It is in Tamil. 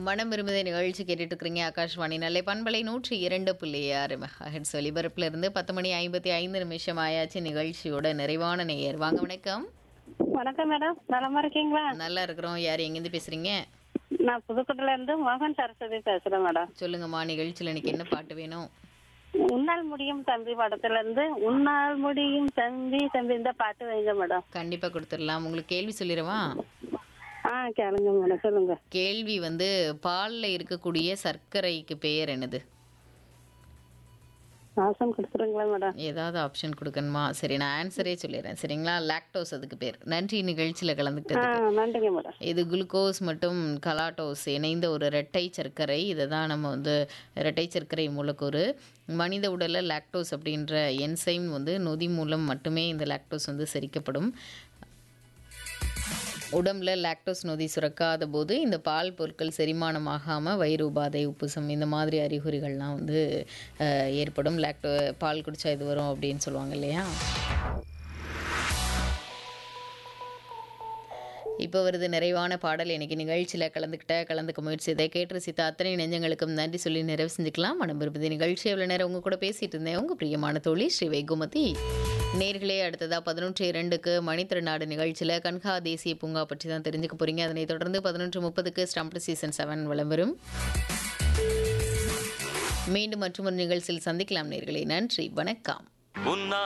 மனம் விரும்புத நிகழ்ச்சி கேட்டுட்டு இருக்கிறீங்க ஆகாஷ்வாணி நல்லை பண்பலை நூற்றி இரண்டு புள்ளி ஆறு மெகாஹெட்ஸ் ஒலிபரப்புல இருந்து பத்து மணி ஐம்பத்தி ஐந்து நிமிஷம் ஆயாச்சு நிகழ்ச்சியோட நிறைவான நேயர் வாங்க வணக்கம் வணக்கம் மேடம் நலமா இருக்கீங்களா நல்லா இருக்கிறோம் யார் எங்கேருந்து பேசுறீங்க நான் புதுக்கோட்டையில இருந்து மோகன் சரஸ்வதி பேசுறேன் மேடம் சொல்லுங்கம்மா நிகழ்ச்சியில் இன்னைக்கு என்ன பாட்டு வேணும் உன்னால் முடியும் தம்பி படத்துல இருந்து உன்னால் முடியும் தம்பி தம்பி இந்த பாட்டு வைங்க மேடம் கண்டிப்பா கொடுத்துடலாம் உங்களுக்கு கேள்வி சொல்லிடவா ஆ கேளுங்க மேடம் சொல்லுங்க கேள்வி வந்து பால்ல இருக்கக்கூடிய சர்க்கரைக்கு பெயர் என்னது ஆசன் கொடுத்துருங்களா மேடம் ஏதாவது ஆப்ஷன் கொடுக்கணுமா சரி நான் ஆன்சரே சொல்லிடுறேன் சரிங்களா லாக்டோஸ் அதுக்கு பேர் நன்றி நிகழ்ச்சியில் கலந்துக்கிட்டது ஆ நன்றிங்க மேடம் இது குளுக்கோஸ் மற்றும் கலாட்டோஸ் இணைந்த ஒரு இரட்டை சர்க்கரை இதை தான் நம்ம வந்து இரட்டை சர்க்கரை மூலக்கூறு மனித உடலில் லாக்டோஸ் அப்படின்ற என்சைம் வந்து நொதி மூலம் மட்டுமே இந்த லாக்டோஸ் வந்து செரிக்கப்படும் உடம்புல லாக்டோஸ் நொதி சுரக்காத போது இந்த பால் பொருட்கள் செரிமானமாகாமல் வயிறு உபாதை உப்புசம் இந்த மாதிரி அறிகுறிகள்லாம் வந்து அஹ், ஏற்படும் லாக்டோ பால் குடிச்சா இது வரும் அப்படின்னு சொல்லுவாங்க இல்லையா இப்போ வருது நிறைவான பாடல் இன்னைக்கு நிகழ்ச்சியில் கலந்துக்கிட்ட கலந்துக்க முயற்சி இதை கேட்டு ரசித்த அத்தனை நெஞ்சங்களுக்கும் நன்றி சொல்லி நிறைவு செஞ்சுக்கலாம் மனம் விரும்புது நிகழ்ச்சி எவ்வளோ நேரம் உங்க கூட பேசிட்டு இருந்தேன் உங்க பிரியமான தோழி ஸ்ரீ வைகுமதி நேர்களே அடுத்ததா பதினொன்று இரண்டுக்கு மணித்திருநாடு நிகழ்ச்சியில் கன்ஹா தேசிய பூங்கா பற்றி தான் தெரிஞ்சுக்க போறீங்க அதனைத் தொடர்ந்து பதினொன்று முப்பதுக்கு ஸ்டம்ப் சீசன் செவன் விளம்பரம் மீண்டும் மற்றொரு நிகழ்ச்சியில் சந்திக்கலாம் நேர்களே நன்றி வணக்கம் உன்னா